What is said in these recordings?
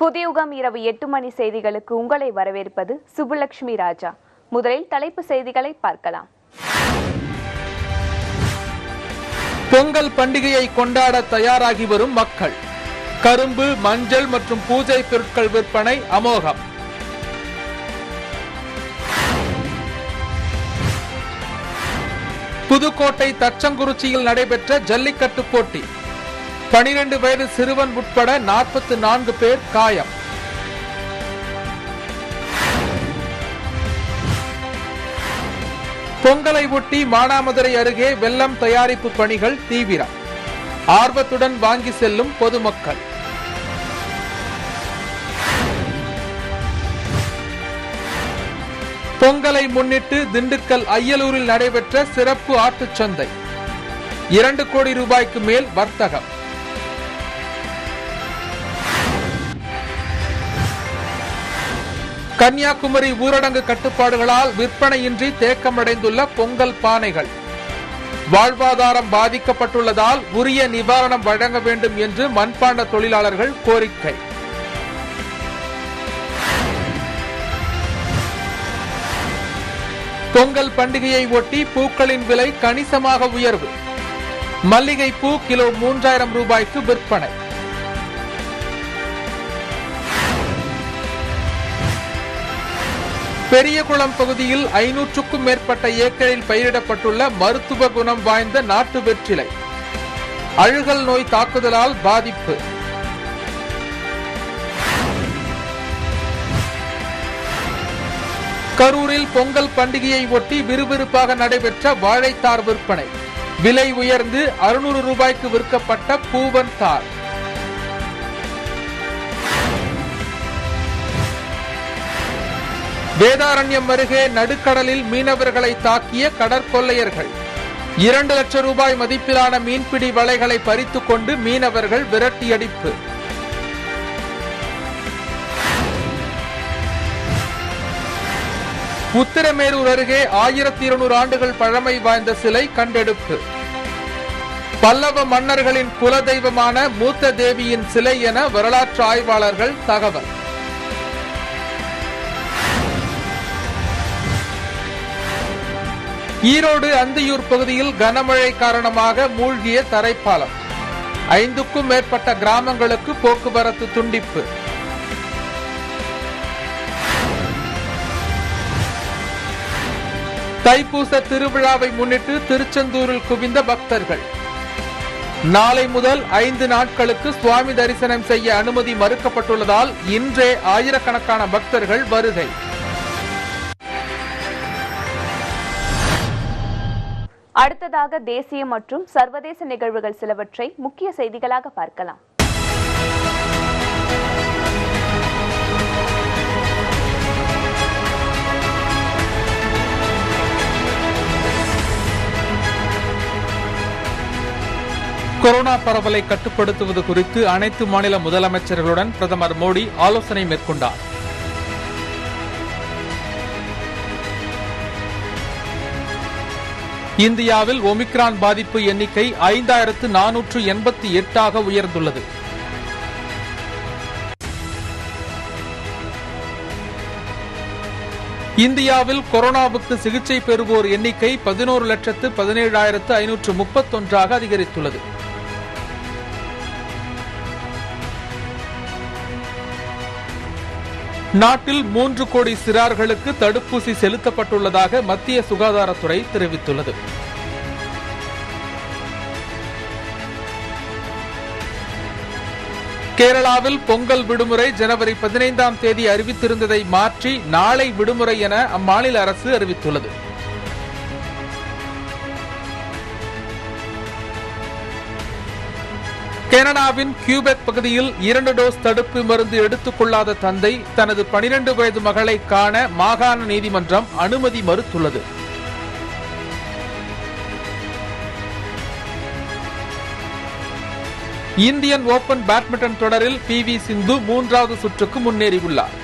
புதியுகம் இரவு எட்டு மணி செய்திகளுக்கு உங்களை வரவேற்பது சுப்புலட்சுமி ராஜா முதலில் தலைப்பு செய்திகளை பார்க்கலாம் பொங்கல் பண்டிகையை கொண்டாட தயாராகி வரும் மக்கள் கரும்பு மஞ்சள் மற்றும் பூஜை பொருட்கள் விற்பனை அமோகம் புதுக்கோட்டை தச்சங்குறிச்சியில் நடைபெற்ற ஜல்லிக்கட்டு போட்டி பனிரெண்டு வயது சிறுவன் உட்பட நாற்பத்தி நான்கு பேர் காயம் பொங்கலை ஒட்டி மானாமதுரை அருகே வெள்ளம் தயாரிப்பு பணிகள் தீவிரம் ஆர்வத்துடன் வாங்கி செல்லும் பொதுமக்கள் பொங்கலை முன்னிட்டு திண்டுக்கல் அய்யலூரில் நடைபெற்ற சிறப்பு ஆட்டுச் சந்தை இரண்டு கோடி ரூபாய்க்கு மேல் வர்த்தகம் கன்னியாகுமரி ஊரடங்கு கட்டுப்பாடுகளால் விற்பனையின்றி தேக்கமடைந்துள்ள பொங்கல் பானைகள் வாழ்வாதாரம் பாதிக்கப்பட்டுள்ளதால் உரிய நிவாரணம் வழங்க வேண்டும் என்று மண்பாண்ட தொழிலாளர்கள் கோரிக்கை பொங்கல் பண்டிகையை ஒட்டி பூக்களின் விலை கணிசமாக உயர்வு மல்லிகை பூ கிலோ மூன்றாயிரம் ரூபாய்க்கு விற்பனை பெரியகுளம் பகுதியில் ஐநூற்றுக்கும் மேற்பட்ட ஏக்கரில் பயிரிடப்பட்டுள்ள மருத்துவ குணம் வாய்ந்த நாட்டு வெற்றிலை அழுகல் நோய் தாக்குதலால் பாதிப்பு கரூரில் பொங்கல் பண்டிகையை ஒட்டி விறுவிறுப்பாக நடைபெற்ற வாழைத்தார் விற்பனை விலை உயர்ந்து அறுநூறு ரூபாய்க்கு விற்கப்பட்ட பூவன் தார் வேதாரண்யம் அருகே நடுக்கடலில் மீனவர்களை தாக்கிய கடற்கொள்ளையர்கள் இரண்டு லட்சம் ரூபாய் மதிப்பிலான மீன்பிடி வலைகளை பறித்துக் கொண்டு மீனவர்கள் விரட்டியடிப்பு உத்திரமேரூர் அருகே ஆயிரத்தி இருநூறு ஆண்டுகள் பழமை வாய்ந்த சிலை கண்டெடுப்பு பல்லவ மன்னர்களின் குலதெய்வமான மூத்த தேவியின் சிலை என வரலாற்று ஆய்வாளர்கள் தகவல் ஈரோடு அந்தியூர் பகுதியில் கனமழை காரணமாக மூழ்கிய தரைப்பாலம் ஐந்துக்கும் மேற்பட்ட கிராமங்களுக்கு போக்குவரத்து துண்டிப்பு தைப்பூச திருவிழாவை முன்னிட்டு திருச்செந்தூரில் குவிந்த பக்தர்கள் நாளை முதல் ஐந்து நாட்களுக்கு சுவாமி தரிசனம் செய்ய அனுமதி மறுக்கப்பட்டுள்ளதால் இன்றே ஆயிரக்கணக்கான பக்தர்கள் வருகை அடுத்ததாக தேசிய மற்றும் சர்வதேச நிகழ்வுகள் சிலவற்றை முக்கிய செய்திகளாக பார்க்கலாம் கொரோனா பரவலை கட்டுப்படுத்துவது குறித்து அனைத்து மாநில முதலமைச்சர்களுடன் பிரதமர் மோடி ஆலோசனை மேற்கொண்டார் இந்தியாவில் ஒமிக்ரான் பாதிப்பு எண்ணிக்கை ஐந்தாயிரத்து நானூற்று எண்பத்தி எட்டாக உயர்ந்துள்ளது இந்தியாவில் கொரோனாவுக்கு சிகிச்சை பெறுவோர் எண்ணிக்கை பதினோரு லட்சத்து பதினேழாயிரத்து ஐநூற்று முப்பத்தொன்றாக அதிகரித்துள்ளது நாட்டில் மூன்று கோடி சிறார்களுக்கு தடுப்பூசி செலுத்தப்பட்டுள்ளதாக மத்திய சுகாதாரத்துறை தெரிவித்துள்ளது கேரளாவில் பொங்கல் விடுமுறை ஜனவரி பதினைந்தாம் தேதி அறிவித்திருந்ததை மாற்றி நாளை விடுமுறை என அம்மாநில அரசு அறிவித்துள்ளது கனடாவின் கியூபெக் பகுதியில் இரண்டு டோஸ் தடுப்பு மருந்து எடுத்துக் கொள்ளாத தந்தை தனது பனிரெண்டு வயது மகளை காண மாகாண நீதிமன்றம் அனுமதி மறுத்துள்ளது இந்தியன் ஓபன் பேட்மிண்டன் தொடரில் பி வி சிந்து மூன்றாவது சுற்றுக்கு முன்னேறியுள்ளார்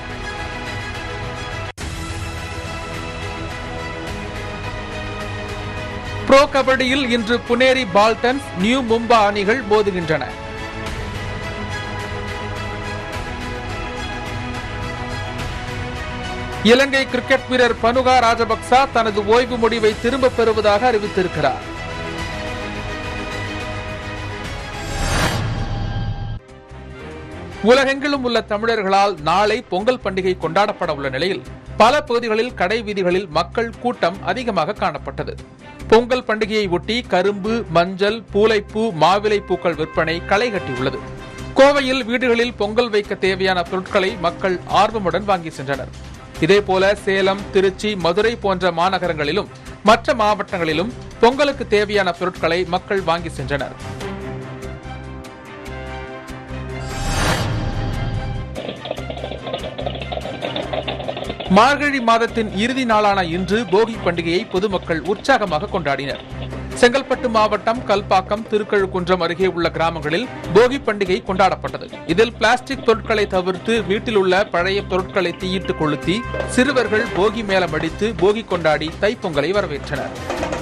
ப்ரோ கபடியில் இன்று புனேரி பால்டன்ஸ் நியூ மும்பா அணிகள் மோதுகின்றன இலங்கை கிரிக்கெட் வீரர் பனுகா ராஜபக்ச தனது ஓய்வு முடிவை திரும்பப் பெறுவதாக அறிவித்திருக்கிறார் உலகெங்கிலும் உள்ள தமிழர்களால் நாளை பொங்கல் பண்டிகை கொண்டாடப்பட உள்ள நிலையில் பல பகுதிகளில் கடை வீதிகளில் மக்கள் கூட்டம் அதிகமாக காணப்பட்டது பொங்கல் பண்டிகையை ஒட்டி கரும்பு மஞ்சள் பூலைப்பூ மாவிலை பூக்கள் விற்பனை களை கட்டியுள்ளது கோவையில் வீடுகளில் பொங்கல் வைக்க தேவையான பொருட்களை மக்கள் ஆர்வமுடன் வாங்கி சென்றனர் இதேபோல சேலம் திருச்சி மதுரை போன்ற மாநகரங்களிலும் மற்ற மாவட்டங்களிலும் பொங்கலுக்கு தேவையான பொருட்களை மக்கள் வாங்கி சென்றனர் மார்கழி மாதத்தின் இறுதி நாளான இன்று போகி பண்டிகையை பொதுமக்கள் உற்சாகமாக கொண்டாடினர் செங்கல்பட்டு மாவட்டம் கல்பாக்கம் திருக்கழுக்குன்றம் அருகே உள்ள கிராமங்களில் போகி பண்டிகை கொண்டாடப்பட்டது இதில் பிளாஸ்டிக் பொருட்களை தவிர்த்து வீட்டில் உள்ள பழைய பொருட்களை தீயிட்டு கொளுத்தி சிறுவர்கள் போகி மேளம் அடித்து போகி கொண்டாடி தைப்பொங்கலை வரவேற்றனர்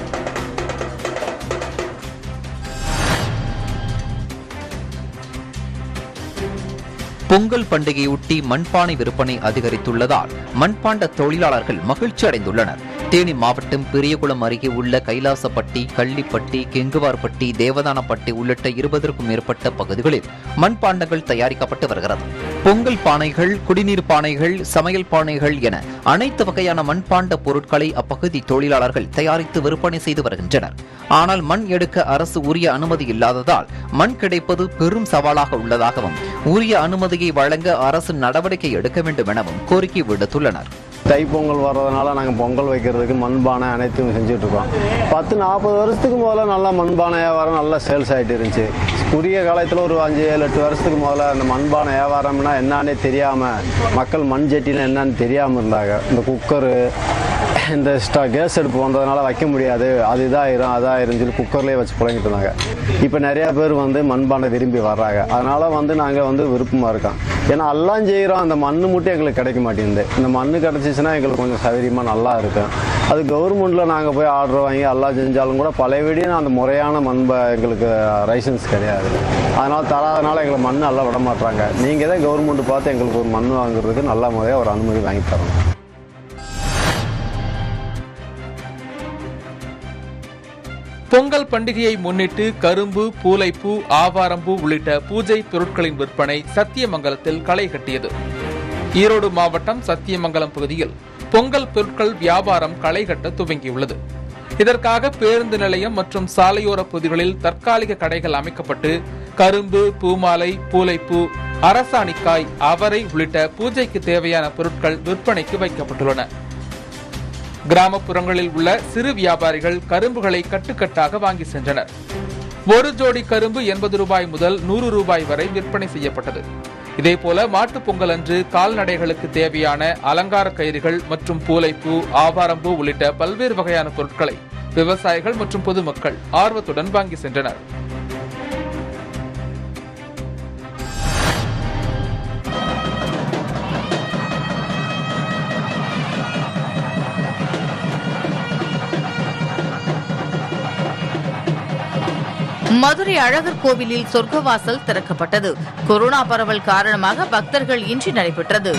பொங்கல் பண்டிகையொட்டி மண்பானை விற்பனை அதிகரித்துள்ளதால் மண்பாண்ட தொழிலாளர்கள் மகிழ்ச்சி அடைந்துள்ளனர் தேனி மாவட்டம் பெரியகுளம் அருகே உள்ள கைலாசப்பட்டி கள்ளிப்பட்டி கெங்குவார்பட்டி தேவதானப்பட்டி உள்ளிட்ட இருபதற்கும் மேற்பட்ட பகுதிகளில் மண்பாண்டங்கள் தயாரிக்கப்பட்டு வருகிறது பொங்கல் பானைகள் குடிநீர் பானைகள் சமையல் பானைகள் என அனைத்து வகையான மண்பாண்ட பொருட்களை அப்பகுதி தொழிலாளர்கள் தயாரித்து விற்பனை செய்து வருகின்றனர் ஆனால் மண் எடுக்க அரசு உரிய அனுமதி இல்லாததால் மண் கிடைப்பது பெரும் சவாலாக உள்ளதாகவும் உரிய அனுமதியை வழங்க அரசு நடவடிக்கை எடுக்க வேண்டும் எனவும் கோரிக்கை விடுத்துள்ளனர் தைப்பொங்கல் வர்றதுனால நாங்கள் பொங்கல் வைக்கிறதுக்கு மண்பானை அனைத்தும் செஞ்சுட்டு இருக்கோம் பத்து நாற்பது வருஷத்துக்கு முதல்ல நல்லா மண்பானை வியாபாரம் நல்லா சேல்ஸ் ஆகிட்டு இருந்துச்சு குறுகிய காலத்தில் ஒரு அஞ்சு ஏழு எட்டு வருஷத்துக்கு முதல்ல அந்த மண்பானை வியாபாரம்னா என்னன்னே தெரியாமல் மக்கள் மண் சட்டினா என்னன்னு தெரியாமல் இருந்தாங்க இந்த குக்கரு இந்த ஸ்டா கேஸ் அடுப்பு வந்ததுனால வைக்க முடியாது அது இதாயிரும் அதாயிரும் சொல்லி குக்கர்லேயே வச்சு புழங்கிட்டு இருந்தாங்க இப்போ நிறையா பேர் வந்து மண்பானை விரும்பி வர்றாங்க அதனால் வந்து நாங்கள் வந்து விருப்பமாக இருக்கோம் ஏன்னா எல்லாம் செய்கிறோம் அந்த மண் மட்டும் எங்களுக்கு கிடைக்க மாட்டேங்குது இந்த மண் கிடச்சிச்சின்னா எங்களுக்கு கொஞ்சம் சௌகரியமாக நல்லா இருக்கும் அது கவர்மெண்ட்டில் நாங்கள் போய் ஆர்டர் வாங்கி எல்லாம் செஞ்சாலும் கூட பழையபடியும் அந்த முறையான மண்ப எங்களுக்கு லைசன்ஸ் கிடையாது அதனால் தராதனால எங்களை மண் நல்லா விட மாட்டாங்க நீங்கள் தான் கவர்மெண்ட் பார்த்து எங்களுக்கு ஒரு மண் வாங்குறதுக்கு நல்ல முறையாக ஒரு அனுமதி வாங்கி தரணும் பொங்கல் பண்டிகையை முன்னிட்டு கரும்பு பூலைப்பூ ஆவாரம்பூ உள்ளிட்ட பூஜை பொருட்களின் விற்பனை சத்தியமங்கலத்தில் களை கட்டியது ஈரோடு மாவட்டம் சத்தியமங்கலம் பகுதியில் பொங்கல் பொருட்கள் வியாபாரம் களை கட்ட துவங்கியுள்ளது இதற்காக பேருந்து நிலையம் மற்றும் சாலையோர பகுதிகளில் தற்காலிக கடைகள் அமைக்கப்பட்டு கரும்பு பூமாலை பூலைப்பூ அரசாணிக்காய் அவரை உள்ளிட்ட பூஜைக்கு தேவையான பொருட்கள் விற்பனைக்கு வைக்கப்பட்டுள்ளன கிராமப்புறங்களில் உள்ள சிறு வியாபாரிகள் கரும்புகளை கட்டுக்கட்டாக வாங்கி சென்றனர் ஒரு ஜோடி கரும்பு எண்பது ரூபாய் முதல் நூறு ரூபாய் வரை விற்பனை செய்யப்பட்டது இதேபோல மாட்டுப் பொங்கல் அன்று கால்நடைகளுக்கு தேவையான அலங்கார கயிறுகள் மற்றும் பூலைப்பூ ஆவாரம்பூ உள்ளிட்ட பல்வேறு வகையான பொருட்களை விவசாயிகள் மற்றும் பொதுமக்கள் ஆர்வத்துடன் வாங்கி சென்றனர் மதுரை அழகர் கோவிலில் சொர்க்கவாசல் திறக்கப்பட்டது கொரோனா பரவல் காரணமாக பக்தர்கள் இன்றி நடைபெற்றது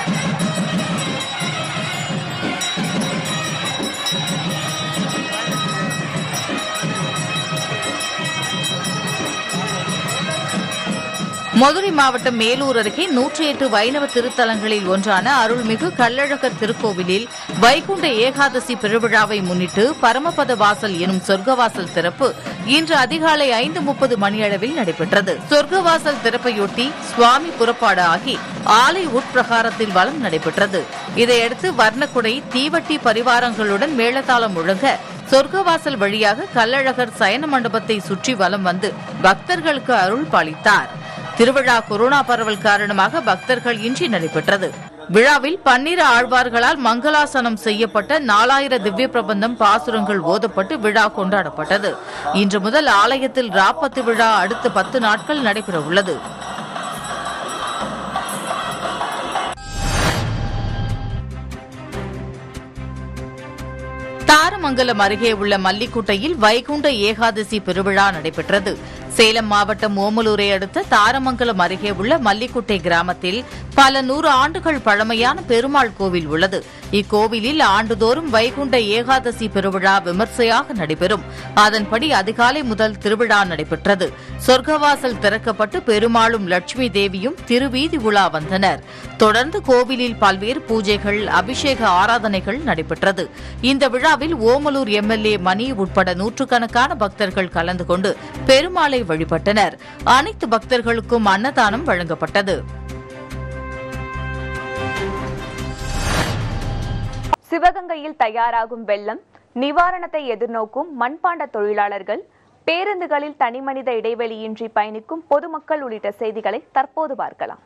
மதுரை மாவட்டம் மேலூர் அருகே நூற்றி எட்டு வைணவ திருத்தலங்களில் ஒன்றான அருள்மிகு கள்ளழகர் திருக்கோவிலில் வைகுண்ட ஏகாதசி பெருவிழாவை முன்னிட்டு பரமபத வாசல் எனும் சொர்க்கவாசல் திறப்பு இன்று அதிகாலை ஐந்து முப்பது மணியளவில் நடைபெற்றது சொர்க்கவாசல் திறப்பையொட்டி சுவாமி புறப்பாடு ஆகி ஆலை உட்பிரகாரத்தில் வலம் நடைபெற்றது இதையடுத்து வர்ணக்குடை தீவட்டி பரிவாரங்களுடன் மேளதாளம் முழங்க சொர்க்கவாசல் வழியாக கள்ளழகர் சயன மண்டபத்தை சுற்றி வலம் வந்து பக்தர்களுக்கு அருள் பாலித்தார் திருவிழா கொரோனா பரவல் காரணமாக பக்தர்கள் இன்றி நடைபெற்றது விழாவில் பன்னிரு ஆழ்வார்களால் மங்களாசனம் செய்யப்பட்ட நாலாயிர திவ்ய பிரபந்தம் பாசுரங்கள் ஓதப்பட்டு விழா கொண்டாடப்பட்டது இன்று முதல் ஆலயத்தில் ராப்பத்து விழா அடுத்த பத்து நாட்கள் நடைபெற உள்ளது தாரமங்கலம் அருகே உள்ள மல்லிக்குட்டையில் வைகுண்ட ஏகாதசி பெருவிழா நடைபெற்றது சேலம் மாவட்டம் ஓமலூரை அடுத்த தாரமங்கலம் அருகே உள்ள மல்லிக்குட்டை கிராமத்தில் பல நூறு ஆண்டுகள் பழமையான பெருமாள் கோவில் உள்ளது இக்கோவிலில் ஆண்டுதோறும் வைகுண்ட ஏகாதசி பெருவிழா விமர்சையாக நடைபெறும் அதன்படி அதிகாலை முதல் திருவிழா நடைபெற்றது சொர்க்கவாசல் திறக்கப்பட்டு பெருமாளும் லட்சுமி தேவியும் திருவீதி உலா வந்தனர் தொடர்ந்து கோவிலில் பல்வேறு பூஜைகள் அபிஷேக ஆராதனைகள் நடைபெற்றது இந்த விழாவில் ஓமலூர் எம்எல்ஏ மணி உட்பட நூற்றுக்கணக்கான பக்தர்கள் கலந்து கொண்டு பெருமாளை வழிபட்டனர் அனைத்து பக்தர்களுக்கும் அன்னதானம் வழங்கப்பட்டது சிவகங்கையில் தயாராகும் வெள்ளம் நிவாரணத்தை எதிர்நோக்கும் மண்பாண்ட தொழிலாளர்கள் பேருந்துகளில் தனிமனித இடைவெளியின்றி பயணிக்கும் பொதுமக்கள் உள்ளிட்ட செய்திகளை தற்போது பார்க்கலாம்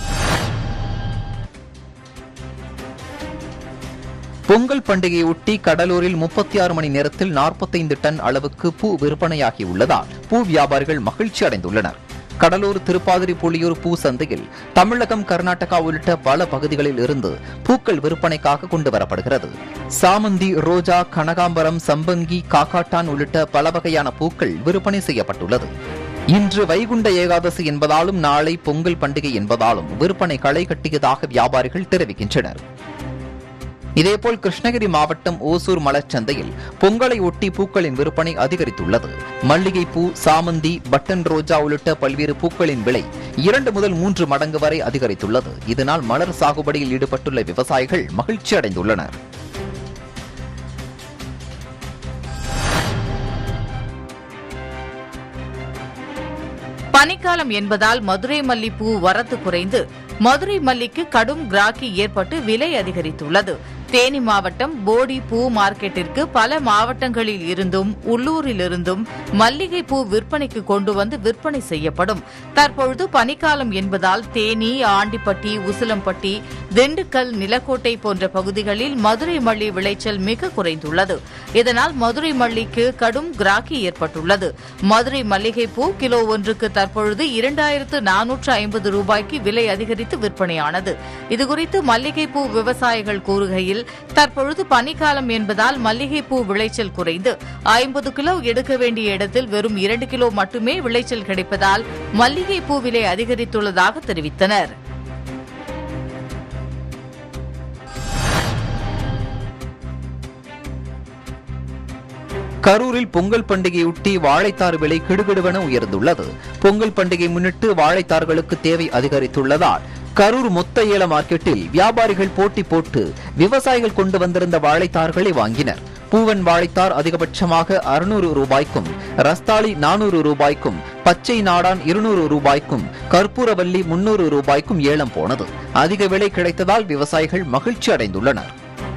பொங்கல் பண்டிகையொட்டி கடலூரில் முப்பத்தி ஆறு மணி நேரத்தில் நாற்பத்தைந்து டன் அளவுக்கு பூ விற்பனையாகி உள்ளதால் பூ வியாபாரிகள் மகிழ்ச்சி அடைந்துள்ளனர் கடலூர் திருப்பாதிரி புலியூர் பூ சந்தையில் தமிழகம் கர்நாடகா உள்ளிட்ட பல பகுதிகளில் இருந்து பூக்கள் விற்பனைக்காக கொண்டு வரப்படுகிறது சாமந்தி ரோஜா கனகாம்பரம் சம்பங்கி காக்காட்டான் உள்ளிட்ட பல வகையான பூக்கள் விற்பனை செய்யப்பட்டுள்ளது இன்று வைகுண்ட ஏகாதசி என்பதாலும் நாளை பொங்கல் பண்டிகை என்பதாலும் விற்பனை களை கட்டியதாக வியாபாரிகள் தெரிவிக்கின்றனர் இதேபோல் கிருஷ்ணகிரி மாவட்டம் ஓசூர் மலர்ச்சந்தையில் பொங்கலை ஒட்டி பூக்களின் விற்பனை அதிகரித்துள்ளது மல்லிகை பூ சாமந்தி பட்டன் ரோஜா உள்ளிட்ட பல்வேறு பூக்களின் விலை இரண்டு முதல் மூன்று மடங்கு வரை அதிகரித்துள்ளது இதனால் மலர் சாகுபடியில் ஈடுபட்டுள்ள விவசாயிகள் மகிழ்ச்சி அடைந்துள்ளனர் பனிக்காலம் என்பதால் மதுரை மல்லிப்பூ வரத்து குறைந்து மதுரை மல்லிக்கு கடும் கிராக்கி ஏற்பட்டு விலை அதிகரித்துள்ளது தேனி மாவட்டம் போடி பூ மார்க்கெட்டிற்கு பல மாவட்டங்களில் இருந்தும் உள்ளூரிலிருந்தும் மல்லிகை பூ விற்பனைக்கு கொண்டு வந்து விற்பனை செய்யப்படும் தற்பொழுது பனிக்காலம் என்பதால் தேனி ஆண்டிப்பட்டி உசிலம்பட்டி திண்டுக்கல் நிலக்கோட்டை போன்ற பகுதிகளில் மதுரை மல்லி விளைச்சல் மிக குறைந்துள்ளது இதனால் மதுரை மல்லிக்கு கடும் கிராக்கி ஏற்பட்டுள்ளது மதுரை மல்லிகை பூ கிலோ ஒன்றுக்கு தற்பொழுது இரண்டாயிரத்து நானூற்று ஐம்பது ரூபாய்க்கு விலை அதிகரித்து விற்பனையானது இதுகுறித்து மல்லிகைப்பூ விவசாயிகள் கூறுகையில் தற்பொழுது பனிக்காலம் என்பதால் மல்லிகைப்பூ விளைச்சல் குறைந்து ஐம்பது கிலோ எடுக்க வேண்டிய இடத்தில் வெறும் இரண்டு கிலோ மட்டுமே விளைச்சல் கிடைப்பதால் மல்லிகைப்பூ விலை அதிகரித்துள்ளதாக தெரிவித்தனர் கரூரில் பொங்கல் பண்டிகையொட்டி வாழைத்தார் விலை கிடுகிடுவென உயர்ந்துள்ளது பொங்கல் பண்டிகை முன்னிட்டு வாழைத்தார்களுக்கு தேவை அதிகரித்துள்ளதால் கரூர் மொத்த ஏல மார்க்கெட்டில் வியாபாரிகள் போட்டி போட்டு விவசாயிகள் கொண்டு வந்திருந்த வாழைத்தார்களை வாங்கினர் பூவன் வாழைத்தார் அதிகபட்சமாக அறுநூறு ரூபாய்க்கும் ரஸ்தாளி நானூறு ரூபாய்க்கும் பச்சை நாடான் இருநூறு ரூபாய்க்கும் கற்பூரவல்லி முன்னூறு ரூபாய்க்கும் ஏலம் போனது அதிக விலை கிடைத்ததால் விவசாயிகள் மகிழ்ச்சி அடைந்துள்ளனர்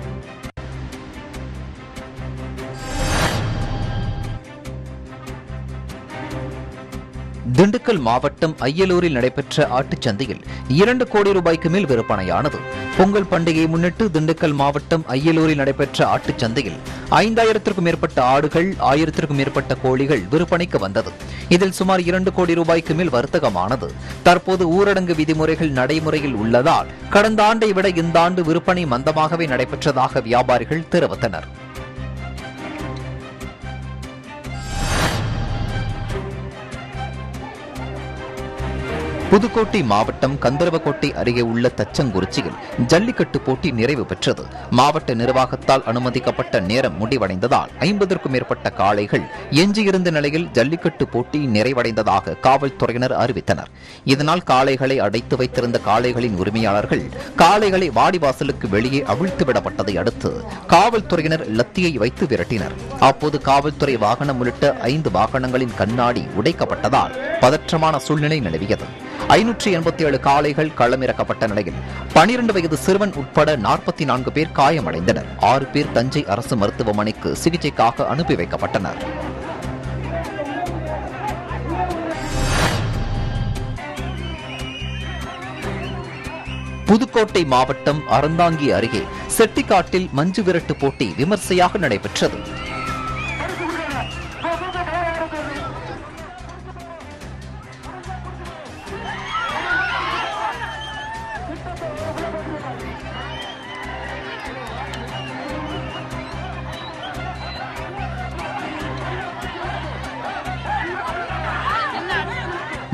திண்டுக்கல் மாவட்டம் அய்யலூரில் நடைபெற்ற ஆட்டுச் சந்தையில் இரண்டு கோடி ரூபாய்க்கு மேல் விற்பனையானது பொங்கல் பண்டிகையை முன்னிட்டு திண்டுக்கல் மாவட்டம் அய்யலூரில் நடைபெற்ற ஆட்டுச் சந்தையில் ஐந்தாயிரத்திற்கும் மேற்பட்ட ஆடுகள் ஆயிரத்திற்கும் மேற்பட்ட கோழிகள் விற்பனைக்கு வந்தது இதில் சுமார் இரண்டு கோடி ரூபாய்க்கு மேல் வர்த்தகமானது தற்போது ஊரடங்கு விதிமுறைகள் நடைமுறையில் உள்ளதால் கடந்த ஆண்டை விட இந்த ஆண்டு விற்பனை மந்தமாகவே நடைபெற்றதாக வியாபாரிகள் தெரிவித்தனர் புதுக்கோட்டை மாவட்டம் கந்தரவக்கோட்டை அருகே உள்ள தச்சங்குறிச்சியில் ஜல்லிக்கட்டு போட்டி நிறைவு பெற்றது மாவட்ட நிர்வாகத்தால் அனுமதிக்கப்பட்ட நேரம் முடிவடைந்ததால் ஐம்பதற்கும் மேற்பட்ட காளைகள் எஞ்சியிருந்த நிலையில் ஜல்லிக்கட்டு போட்டி நிறைவடைந்ததாக காவல்துறையினர் அறிவித்தனர் இதனால் காளைகளை அடைத்து வைத்திருந்த காளைகளின் உரிமையாளர்கள் காளைகளை வாடிவாசலுக்கு வெளியே அவிழ்த்து விடப்பட்டதை அடுத்து காவல்துறையினர் லத்தியை வைத்து விரட்டினர் அப்போது காவல்துறை வாகனம் உள்ளிட்ட ஐந்து வாகனங்களின் கண்ணாடி உடைக்கப்பட்டதால் பதற்றமான சூழ்நிலை நிலவியது ஐநூற்றி எண்பத்தி ஏழு காளைகள் களமிறக்கப்பட்ட நிலையில் பனிரெண்டு வயது சிறுவன் உட்பட நாற்பத்தி நான்கு பேர் காயமடைந்தனர் ஆறு பேர் தஞ்சை அரசு மருத்துவமனைக்கு சிகிச்சைக்காக அனுப்பி வைக்கப்பட்டனர் புதுக்கோட்டை மாவட்டம் அறந்தாங்கி அருகே செட்டிக்காட்டில் மஞ்சு விரட்டு போட்டி விமர்சையாக நடைபெற்றது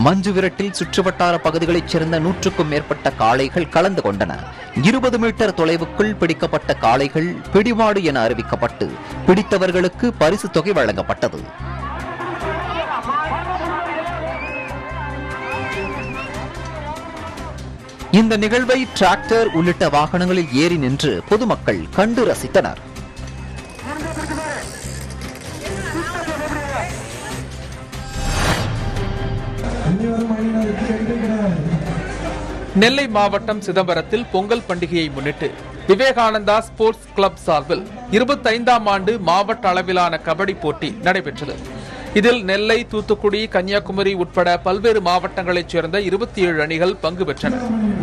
மஞ்சு விரட்டில் சுற்றுவட்டார பகுதிகளைச் சேர்ந்த நூற்றுக்கும் மேற்பட்ட காளைகள் கலந்து கொண்டன இருபது மீட்டர் தொலைவுக்குள் பிடிக்கப்பட்ட காளைகள் பிடிமாடு என அறிவிக்கப்பட்டு பிடித்தவர்களுக்கு பரிசு தொகை வழங்கப்பட்டது இந்த நிகழ்வை டிராக்டர் உள்ளிட்ட வாகனங்களில் ஏறி நின்று பொதுமக்கள் கண்டு ரசித்தனர் நெல்லை மாவட்டம் சிதம்பரத்தில் பொங்கல் பண்டிகையை முன்னிட்டு விவேகானந்தா ஸ்போர்ட்ஸ் கிளப் சார்பில் இருபத்தைந்தாம் ஆண்டு மாவட்ட அளவிலான கபடி போட்டி நடைபெற்றது இதில் நெல்லை தூத்துக்குடி கன்னியாகுமரி உட்பட பல்வேறு மாவட்டங்களைச் சேர்ந்த இருபத்தி ஏழு அணிகள் பங்கு பெற்றன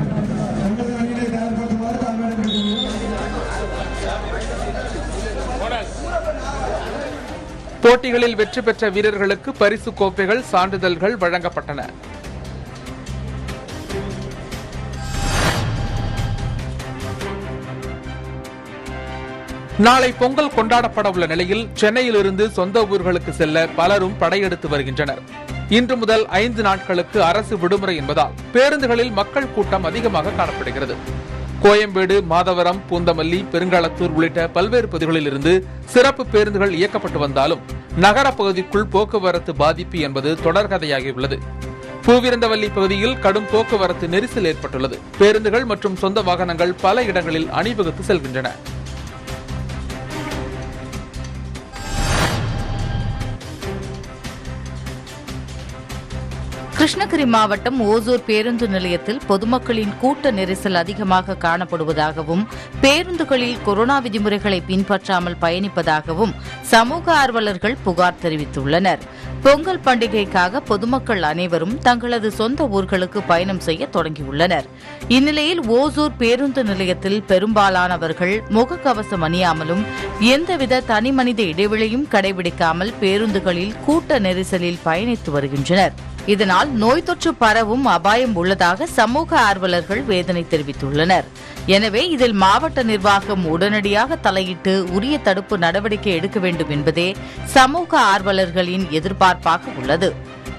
போட்டிகளில் வெற்றி பெற்ற வீரர்களுக்கு பரிசு கோப்பைகள் சான்றிதழ்கள் வழங்கப்பட்டன நாளை பொங்கல் கொண்டாடப்பட உள்ள நிலையில் சென்னையிலிருந்து சொந்த ஊர்களுக்கு செல்ல பலரும் படையெடுத்து வருகின்றனர் இன்று முதல் ஐந்து நாட்களுக்கு அரசு விடுமுறை என்பதால் பேருந்துகளில் மக்கள் கூட்டம் அதிகமாக காணப்படுகிறது கோயம்பேடு மாதவரம் பூந்தமல்லி பெருங்களத்தூர் உள்ளிட்ட பல்வேறு பகுதிகளில் இருந்து சிறப்பு பேருந்துகள் இயக்கப்பட்டு வந்தாலும் நகர பகுதிக்குள் போக்குவரத்து பாதிப்பு என்பது தொடர்கதையாகியுள்ளது பூவிருந்தவல்லி பகுதியில் கடும் போக்குவரத்து நெரிசல் ஏற்பட்டுள்ளது பேருந்துகள் மற்றும் சொந்த வாகனங்கள் பல இடங்களில் அணிவகுத்து செல்கின்றன கிருஷ்ணகிரி மாவட்டம் ஓசூர் பேருந்து நிலையத்தில் பொதுமக்களின் கூட்ட நெரிசல் அதிகமாக காணப்படுவதாகவும் பேருந்துகளில் கொரோனா விதிமுறைகளை பின்பற்றாமல் பயணிப்பதாகவும் சமூக ஆர்வலர்கள் புகார் தெரிவித்துள்ளனர் பொங்கல் பண்டிகைக்காக பொதுமக்கள் அனைவரும் தங்களது சொந்த ஊர்களுக்கு பயணம் செய்ய தொடங்கியுள்ளனர் இந்நிலையில் ஓசூர் பேருந்து நிலையத்தில் பெரும்பாலானவர்கள் முகக்கவசம் அணியாமலும் எந்தவித தனிமனித இடைவெளியும் கடைபிடிக்காமல் பேருந்துகளில் கூட்ட நெரிசலில் பயணித்து வருகின்றனர் இதனால் நோய் தொற்று பரவும் அபாயம் உள்ளதாக சமூக ஆர்வலர்கள் வேதனை தெரிவித்துள்ளனர் எனவே இதில் மாவட்ட நிர்வாகம் உடனடியாக தலையிட்டு உரிய தடுப்பு நடவடிக்கை எடுக்க வேண்டும் என்பதே சமூக ஆர்வலர்களின் எதிர்பார்ப்பாக உள்ளது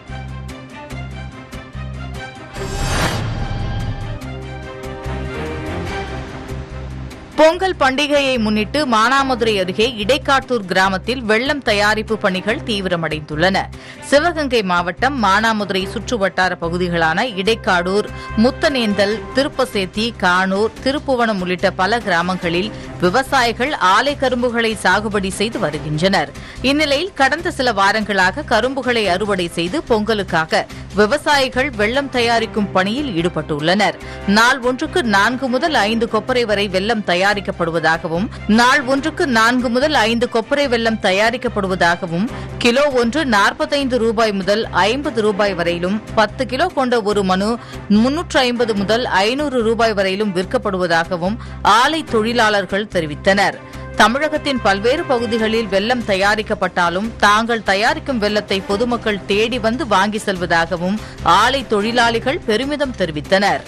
பொங்கல் பண்டிகையை முன்னிட்டு மானாமதுரை அருகே இடைக்காட்டூர் கிராமத்தில் வெள்ளம் தயாரிப்பு பணிகள் தீவிரமடைந்துள்ளன சிவகங்கை மாவட்டம் மானாமதுரை சுற்றுவட்டார பகுதிகளான இடைக்காடூர் முத்தனேந்தல் திருப்பசேத்தி கானூர் திருப்புவனம் உள்ளிட்ட பல கிராமங்களில் விவசாயிகள் ஆலை கரும்புகளை சாகுபடி செய்து வருகின்றனர் இந்நிலையில் கடந்த சில வாரங்களாக கரும்புகளை அறுவடை செய்து பொங்கலுக்காக விவசாயிகள் வெள்ளம் தயாரிக்கும் பணியில் ஈடுபட்டுள்ளனர் நாள் ஒன்றுக்கு நான்கு முதல் ஐந்து கொப்பரை வரை வெள்ளம் தயாரிக்கப்படுவதாகவும் நாள் ஒன்றுக்கு நான்கு முதல் ஐந்து கொப்பரை வெள்ளம் தயாரிக்கப்படுவதாகவும் கிலோ ஒன்று நாற்பத்தைந்து ரூபாய் முதல் ஐம்பது ரூபாய் வரையிலும் பத்து கிலோ கொண்ட ஒரு மனு முன்னூற்று ஐம்பது முதல் ஐநூறு ரூபாய் வரையிலும் விற்கப்படுவதாகவும் ஆலை தொழிலாளர்கள் தெரிவித்தனர் தமிழகத்தின் பல்வேறு பகுதிகளில் வெள்ளம் தயாரிக்கப்பட்டாலும் தாங்கள் தயாரிக்கும் வெள்ளத்தை பொதுமக்கள் தேடி வந்து வாங்கி செல்வதாகவும் ஆலை தொழிலாளிகள் பெருமிதம் தெரிவித்தனர்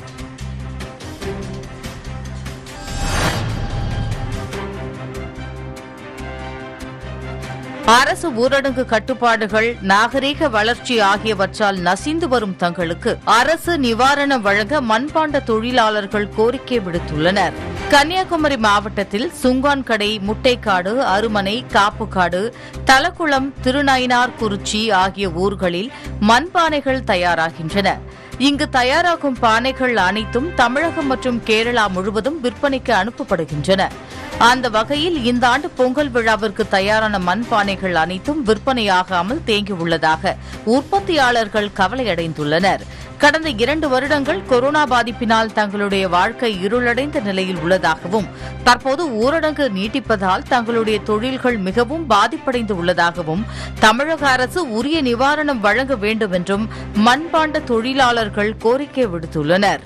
அரசு ஊரடங்கு கட்டுப்பாடுகள் நாகரீக வளர்ச்சி ஆகியவற்றால் நசிந்து வரும் தங்களுக்கு அரசு நிவாரணம் வழங்க மண்பாண்ட தொழிலாளர்கள் கோரிக்கை விடுத்துள்ளனர் கன்னியாகுமரி மாவட்டத்தில் சுங்கான்கடை முட்டைக்காடு அருமனை காப்புக்காடு தலக்குளம் திருநயினார் குறிச்சி ஆகிய ஊர்களில் மண்பானைகள் தயாராகின்றன இங்கு தயாராகும் பானைகள் அனைத்தும் தமிழகம் மற்றும் கேரளா முழுவதும் விற்பனைக்கு அனுப்பப்படுகின்றன அந்த வகையில் இந்த ஆண்டு பொங்கல் விழாவிற்கு தயாரான மண்பானைகள் அனைத்தும் விற்பனையாகாமல் தேங்கியுள்ளதாக உற்பத்தியாளர்கள் கவலையடைந்துள்ளனர் கடந்த இரண்டு வருடங்கள் கொரோனா பாதிப்பினால் தங்களுடைய வாழ்க்கை இருளடைந்த நிலையில் உள்ளதாகவும் தற்போது ஊரடங்கு நீட்டிப்பதால் தங்களுடைய தொழில்கள் மிகவும் பாதிப்படைந்து உள்ளதாகவும் தமிழக அரசு உரிய நிவாரணம் வழங்க வேண்டும் என்றும் மண்பாண்ட தொழிலாளர்கள் கோரிக்கை விடுத்துள்ளனர்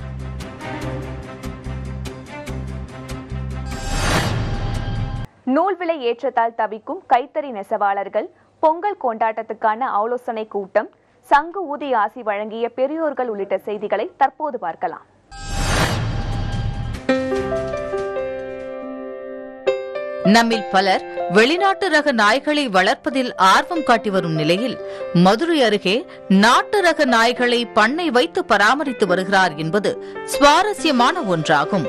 நூல் விலை ஏற்றத்தால் தவிக்கும் கைத்தறி நெசவாளர்கள் பொங்கல் கொண்டாட்டத்துக்கான ஆலோசனை கூட்டம் சங்கு ஊதி ஆசி வழங்கிய பெரியோர்கள் உள்ளிட்ட செய்திகளை தற்போது பார்க்கலாம் நம்மில் பலர் வெளிநாட்டு ரக நாய்களை வளர்ப்பதில் ஆர்வம் காட்டி வரும் நிலையில் மதுரை அருகே நாட்டு ரக நாய்களை பண்ணை வைத்து பராமரித்து வருகிறார் என்பது சுவாரஸ்யமான ஒன்றாகும்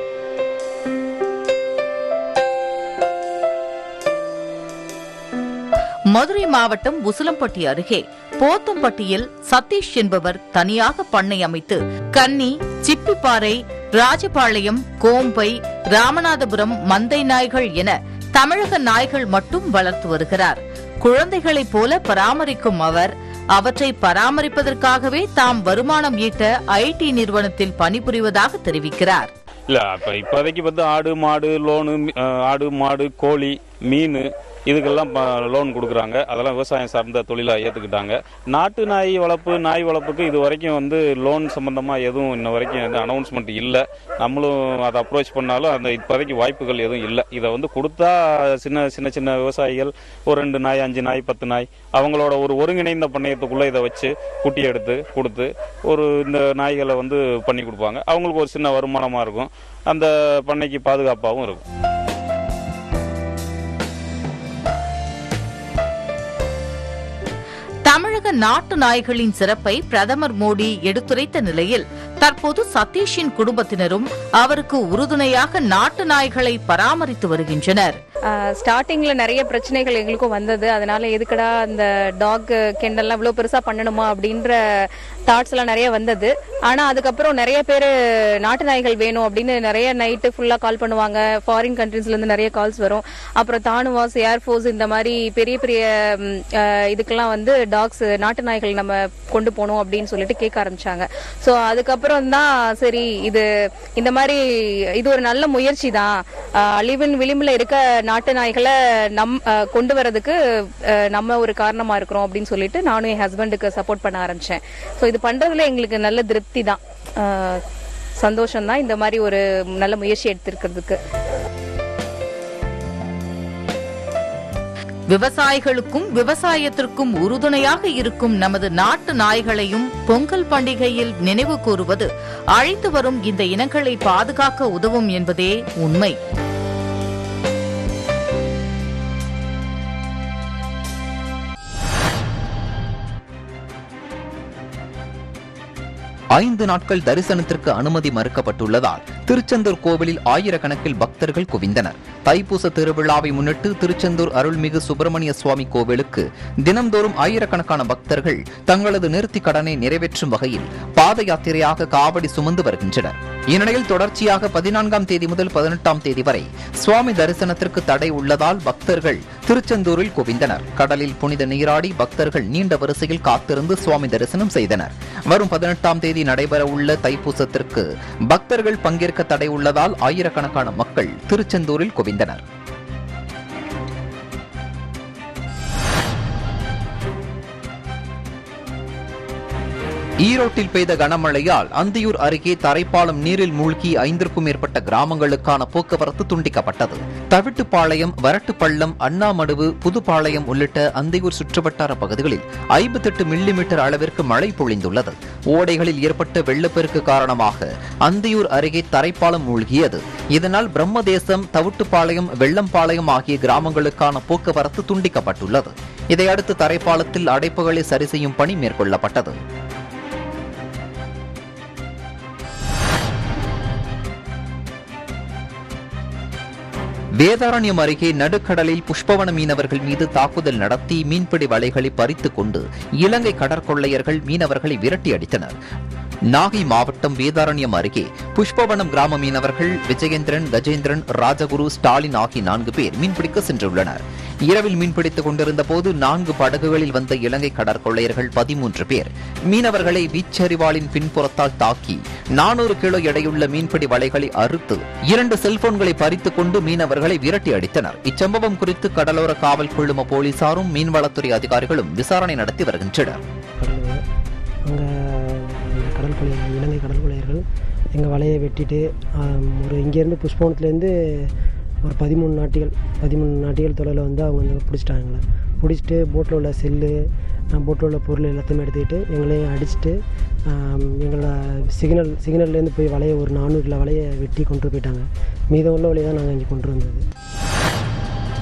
மதுரை மாவட்டம் உசிலம்பட்டி அருகே போத்தம்பட்டியில் சதீஷ் என்பவர் தனியாக பண்ணை அமைத்து கன்னி சிப்பிப்பாறை ராஜபாளையம் கோம்பை ராமநாதபுரம் மந்தை நாய்கள் என தமிழக நாய்கள் மட்டும் வளர்த்து வருகிறார் குழந்தைகளைப் போல பராமரிக்கும் அவர் அவற்றை பராமரிப்பதற்காகவே தாம் வருமானம் ஈட்ட ஐடி நிறுவனத்தில் பணிபுரிவதாக தெரிவிக்கிறார் இல்லை இப்போ இப்போதைக்கு வந்து ஆடு மாடு லோனு அஹ், ஆடு மாடு கோழி மீன் இதுக்கெல்லாம் லோன் கொடுக்குறாங்க அதெல்லாம் விவசாயம் சார்ந்த தொழிலாக ஏற்றுக்கிட்டாங்க நாட்டு நாய் வளர்ப்பு நாய் வளர்ப்புக்கு இது வரைக்கும் வந்து லோன் சம்மந்தமாக எதுவும் இன்ன வரைக்கும் எதுவும் அனௌன்ஸ்மெண்ட் இல்லை நம்மளும் அதை அப்ரோச் பண்ணாலும் அந்த இப்போதைக்கு வாய்ப்புகள் எதுவும் இல்லை இதை வந்து கொடுத்தா சின்ன சின்ன சின்ன விவசாயிகள் ஒரு ரெண்டு நாய் அஞ்சு நாய் பத்து நாய் அவங்களோட ஒரு ஒருங்கிணைந்த பண்ணையத்துக்குள்ளே இதை வச்சு குட்டி எடுத்து கொடுத்து ஒரு இந்த நாய்களை வந்து பண்ணி கொடுப்பாங்க அவங்களுக்கு ஒரு சின்ன வருமானமாக இருக்கும் அந்த பண்ணைக்கு பாதுகாப்பாகவும் இருக்கும் தமிழக நாட்டு நாய்களின் சிறப்பை பிரதமர் மோடி எடுத்துரைத்த நிலையில் தற்போது சதீஷின் குடும்பத்தினரும் அவருக்கு உறுதுணையாக நாட்டு நாய்களை பராமரித்து வருகின்றனர் ஸ்டார்டிங்ல நிறைய பிரச்சனைகள் எங்களுக்கும் வந்தது அதனால எதுக்குடா அந்த டாக் கெண்டல்லாம் இவ்வளவு பெருசா பண்ணணுமா அப்படின்ற தாட்ஸ் எல்லாம் நிறைய வந்தது ஆனா அதுக்கப்புறம் நிறைய பேர் நாட்டு நாய்கள் வேணும் அப்படின்னு நிறைய நைட்டு ஃபுல்லா கால் பண்ணுவாங்க ஃபாரின் கண்ட்ரீஸ்ல இருந்து நிறைய கால்ஸ் வரும் அப்புறம் தானுவாஸ் ஏர்ஃபோர்ஸ் இந்த மாதிரி பெரிய பெரிய ம், அஹ், இதுக்கெல்லாம் வந்து டாக்ஸ் நாட்டு நாய்கள் நம்ம கொண்டு போகணும் அப்படின்னு சொல்லிட்டு கேட்க ஆரம்பிச்சாங்க ஸோ அதுக்கப்புறம் தான் சரி இது இந்த மாதிரி இது ஒரு நல்ல முயற்சி தான் அஹ், அழிவின் விளிம்புல இருக்க நாட்டு நாய்களை நம் அஹ், கொண்டு வரதுக்கு அஹ், நம்ம ஒரு காரணமா இருக்கிறோம் அப்படின்னு சொல்லிட்டு நானும் என் ஹஸ்பண்டுக்கு சப்போர்ட் பண்ண ஆரம்பிச்சேன் ஸோ இது பண்றதுல எங்களுக்கு நல்ல திருப்தி தான் சந்தோஷம் தான் இந்த மாதிரி ஒரு நல்ல முயற்சி எடுத்திருக்கிறதுக்கு விவசாயிகளுக்கும் விவசாயத்திற்கும் உறுதுணையாக இருக்கும் நமது நாட்டு நாய்களையும் பொங்கல் பண்டிகையில் நினைவு கூறுவது அழைத்து வரும் இந்த இனங்களை பாதுகாக்க உதவும் என்பதே உண்மை ஐந்து நாட்கள் தரிசனத்திற்கு அனுமதி மறுக்கப்பட்டுள்ளதால் திருச்செந்தூர் கோவிலில் ஆயிரக்கணக்கில் பக்தர்கள் குவிந்தனர் தைப்பூச திருவிழாவை முன்னிட்டு திருச்செந்தூர் அருள்மிகு சுப்பிரமணிய சுவாமி கோவிலுக்கு தினம்தோறும் ஆயிரக்கணக்கான பக்தர்கள் தங்களது நிறுத்தி கடனை நிறைவேற்றும் வகையில் பாத யாத்திரையாக காவடி சுமந்து வருகின்றனர் இந்நிலையில் தொடர்ச்சியாக பதினான்காம் தேதி முதல் பதினெட்டாம் தேதி வரை சுவாமி தரிசனத்திற்கு தடை உள்ளதால் பக்தர்கள் திருச்செந்தூரில் குவிந்தனர் கடலில் புனித நீராடி பக்தர்கள் நீண்ட வரிசையில் காத்திருந்து சுவாமி தரிசனம் செய்தனர் வரும் பதினெட்டாம் தேதி நடைபெற உள்ள தைப்பூசத்திற்கு பக்தர்கள் பங்கேற்க தடை உள்ளதால் ஆயிரக்கணக்கான மக்கள் திருச்செந்தூரில் குவிந்தனர் ஈரோட்டில் பெய்த கனமழையால் அந்தியூர் அருகே தரைப்பாலம் நீரில் மூழ்கி ஐந்திற்கும் மேற்பட்ட கிராமங்களுக்கான போக்குவரத்து துண்டிக்கப்பட்டது தவிட்டுப்பாளையம் வரட்டுப்பள்ளம் அண்ணாமடுவு புதுப்பாளையம் உள்ளிட்ட அந்தியூர் சுற்றுவட்டார பகுதிகளில் ஐம்பத்தெட்டு மில்லிமீட்டர் அளவிற்கு மழை பொழிந்துள்ளது ஓடைகளில் ஏற்பட்ட வெள்ளப்பெருக்கு காரணமாக அந்தியூர் அருகே தரைப்பாலம் மூழ்கியது இதனால் பிரம்மதேசம் தவிட்டுப்பாளையம் வெள்ளம்பாளையம் ஆகிய கிராமங்களுக்கான போக்குவரத்து துண்டிக்கப்பட்டுள்ளது இதையடுத்து தரைப்பாலத்தில் அடைப்புகளை சரி செய்யும் பணி மேற்கொள்ளப்பட்டது வேதாரண்யம் அருகே நடுக்கடலில் புஷ்பவன மீனவர்கள் மீது தாக்குதல் நடத்தி மீன்பிடி வலைகளை பறித்துக் கொண்டு இலங்கை கடற்கொள்ளையர்கள் மீனவர்களை விரட்டி அடித்தனர் நாகை மாவட்டம் வேதாரண்யம் அருகே புஷ்பவனம் கிராம மீனவர்கள் விஜயேந்திரன் கஜேந்திரன் ராஜகுரு ஸ்டாலின் ஆகிய நான்கு பேர் மீன்பிடிக்க சென்றுள்ளனர் இரவில் மீன்பிடித்துக் கொண்டிருந்த போது நான்கு படகுகளில் வந்த இலங்கை கடற்கொள்ளையர்கள் பதிமூன்று பேர் மீனவர்களை வீச்சரிவாளின் பின்புறத்தால் தாக்கி நானூறு கிலோ எடையுள்ள மீன்பிடி வலைகளை அறுத்து இரண்டு செல்போன்களை பறித்துக் கொண்டு மீனவர்களை விரட்டி அடித்தனர் இச்சம்பவம் குறித்து கடலோர காவல் குழும போலீசாரும் மீன்வளத்துறை அதிகாரிகளும் விசாரணை நடத்தி வருகின்றனர் அங்கே கடல் கொள்ளை இலங்கை கடல் கொள்ளையர்கள் எங்கள் வலையை வெட்டிட்டு ஆம், ஒரு இங்கேருந்து புஷ்பவனத்துலேருந்து ஒரு பதிமூணு நாட்டிகள் பதிமூணு நாட்டிகள் தொலைவில் வந்து அவங்க வந்து பிடிச்சிட்டாங்க எங்களை பிடிச்சிட்டு போட்டில் உள்ள செல்லு போட்டில் உள்ள பொருள் எல்லாத்தையுமே எடுத்துக்கிட்டு எங்களையும் அடிச்சுட்டு ஆம், எங்களோட சிக்னல் சிக்னல்லேருந்து போய் வலையை ஒரு நானூறு கிலோ வலையை வெட்டி கொண்டு போயிட்டாங்க மீதம் உள்ள வலையை தான் நாங்கள் இங்கே கொண்டு வந்தது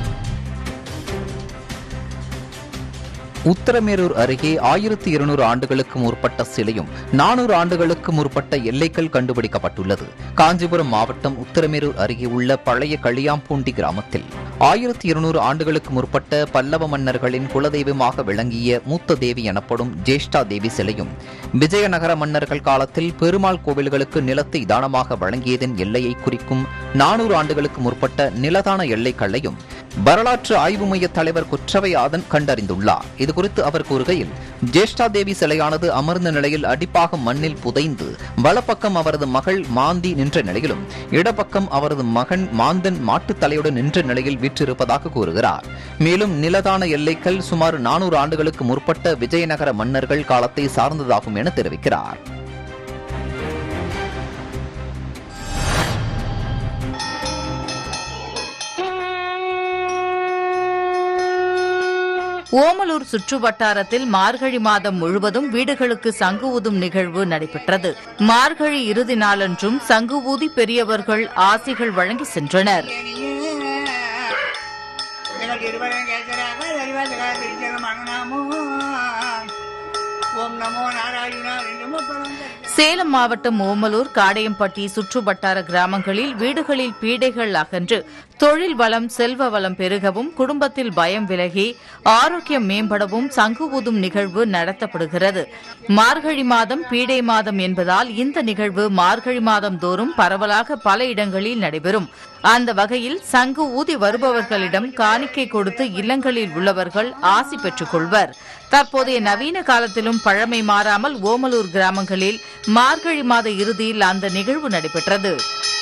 உத்தரமேரூர் அருகே ஆயிரத்தி இருநூறு ஆண்டுகளுக்கு முற்பட்ட சிலையும் நானூறு ஆண்டுகளுக்கு முற்பட்ட எல்லைக்கல் கண்டுபிடிக்கப்பட்டுள்ளது காஞ்சிபுரம் மாவட்டம் உத்தரமேரூர் அருகே உள்ள பழைய களியாம்பூண்டி கிராமத்தில் ஆயிரத்தி இருநூறு ஆண்டுகளுக்கு முற்பட்ட பல்லவ மன்னர்களின் குலதெய்வமாக விளங்கிய மூத்த தேவி எனப்படும் ஜேஷ்டா தேவி சிலையும் விஜயநகர மன்னர்கள் காலத்தில் பெருமாள் கோவில்களுக்கு நிலத்தை தானமாக வழங்கியதன் எல்லையை குறிக்கும் நானூறு ஆண்டுகளுக்கு முற்பட்ட நிலதான எல்லைக்கல்லையும் வரலாற்று ஆய்வு மைய தலைவர் குற்றவையாதன் கண்டறிந்துள்ளார் இதுகுறித்து அவர் கூறுகையில் ஜேஷ்டா தேவி சிலையானது அமர்ந்த நிலையில் அடிப்பாகம் மண்ணில் புதைந்து வலப்பக்கம் அவரது மகள் மாந்தி நின்ற நிலையிலும் இடப்பக்கம் அவரது மகன் மாந்தன் மாட்டுத் தலையுடன் நின்ற நிலையில் விற்றிருப்பதாக கூறுகிறார் மேலும் நிலதான எல்லைக்கல் சுமார் நானூறு ஆண்டுகளுக்கு முற்பட்ட விஜயநகர மன்னர்கள் காலத்தை சார்ந்ததாகும் என தெரிவிக்கிறார் ஓமலூர் சுற்று வட்டாரத்தில் மார்கழி மாதம் முழுவதும் வீடுகளுக்கு சங்கு ஊதும் நிகழ்வு நடைபெற்றது மார்கழி இறுதி நாளன்றும் சங்கு ஊதி பெரியவர்கள் ஆசிகள் வழங்கி சென்றனர் ஓம் நமோ நாராயணா சேலம் மாவட்டம் ஓமலூர் காடையம்பட்டி சுற்று வட்டார கிராமங்களில் வீடுகளில் பீடைகள் அகன்று தொழில் வளம் செல்வ வளம் பெருகவும் குடும்பத்தில் பயம் விலகி ஆரோக்கியம் மேம்படவும் சங்கு ஊதும் நிகழ்வு நடத்தப்படுகிறது மார்கழி மாதம் பீடை மாதம் என்பதால் இந்த நிகழ்வு மார்கழி மாதம் தோறும் பரவலாக பல இடங்களில் நடைபெறும் அந்த வகையில் சங்கு ஊதி வருபவர்களிடம் காணிக்கை கொடுத்து இல்லங்களில் உள்ளவர்கள் ஆசி பெற்றுக் கொள்வர் தற்போதைய நவீன காலத்திலும் பழமை மாறாமல் ஓமலூர் கிராமங்களில் மார்கழி மாத இறுதியில் அந்த நிகழ்வு நடைபெற்றது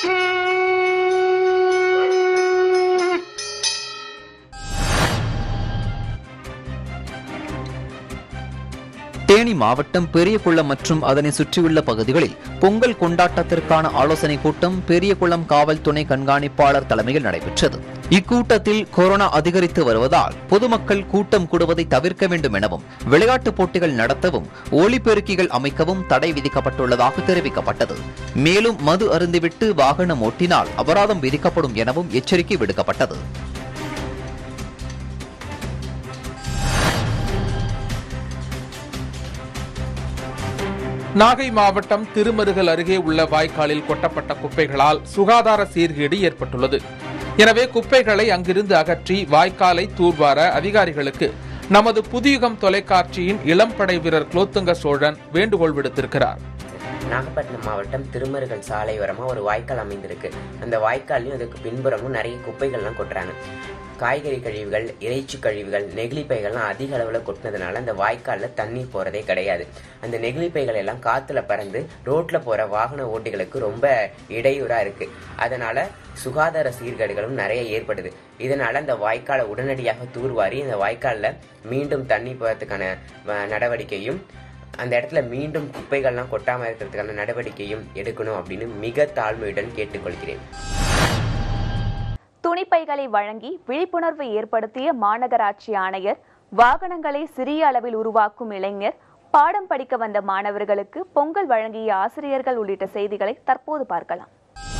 தேனி மாவட்டம் பெரியகுளம் மற்றும் அதனை சுற்றியுள்ள பகுதிகளில் பொங்கல் கொண்டாட்டத்திற்கான ஆலோசனை கூட்டம் பெரியகுளம் காவல் துணை கண்காணிப்பாளர் தலைமையில் நடைபெற்றது இக்கூட்டத்தில் கொரோனா அதிகரித்து வருவதால் பொதுமக்கள் கூட்டம் கூடுவதை தவிர்க்க வேண்டும் எனவும் விளையாட்டுப் போட்டிகள் நடத்தவும் ஒலிபெருக்கிகள் அமைக்கவும் தடை விதிக்கப்பட்டுள்ளதாக தெரிவிக்கப்பட்டது மேலும் மது அருந்திவிட்டு வாகனம் ஓட்டினால் அபராதம் விதிக்கப்படும் எனவும் எச்சரிக்கை விடுக்கப்பட்டது நாகை மாவட்டம் திருமருகல் அருகே உள்ள வாய்க்காலில் கொட்டப்பட்ட குப்பைகளால் சுகாதார சீர்கேடு ஏற்பட்டுள்ளது எனவே குப்பைகளை அங்கிருந்து அகற்றி வாய்க்காலை தூர்வார அதிகாரிகளுக்கு நமது புதியுகம் தொலைக்காட்சியின் இளம்படை வீரர் குலோத்துங்க சோழன் வேண்டுகோள் விடுத்திருக்கிறார் நாகப்பட்டினம் மாவட்டம் திருமருகல் சாலையோரமாக ஒரு வாய்க்கால் அமைந்திருக்கு அந்த வாய்க்கால்லையும் அதுக்கு பின்புறமும் நிறைய குப்பைகள்லாம் கொட்டுறாங்க காய்கறி கழிவுகள் இறைச்சி கழிவுகள் நெகிழிப்பைகள்லாம் அதிக அளவில் கொட்டினதுனால அந்த வாய்க்காலில் தண்ணீர் போகிறதே கிடையாது அந்த நெகிழிப்பைகள் எல்லாம் காற்றுல பறந்து ரோட்டில் போகிற வாகன ஓட்டிகளுக்கு ரொம்ப இடையூறாக இருக்குது அதனால் சுகாதார சீர்கேடுகளும் நிறைய ஏற்படுது இதனால் அந்த வாய்க்காலை உடனடியாக தூர்வாரி அந்த வாய்க்காலில் மீண்டும் தண்ணி போகிறதுக்கான அஹ், நடவடிக்கையும் அந்த இடத்துல மீண்டும் குப்பைகள்லாம் கொட்டாமல் இருக்கிறதுக்கான நடவடிக்கையும் எடுக்கணும் அப்படின்னு மிக தாழ்மையுடன் கேட்டுக்கொள்கிறேன் துணிப்பைகளை வழங்கி விழிப்புணர்வு ஏற்படுத்திய மாநகராட்சி ஆணையர் வாகனங்களை சிறிய அளவில் உருவாக்கும் இளைஞர் பாடம் படிக்க வந்த மாணவர்களுக்கு பொங்கல் வழங்கிய ஆசிரியர்கள் உள்ளிட்ட செய்திகளை தற்போது பார்க்கலாம்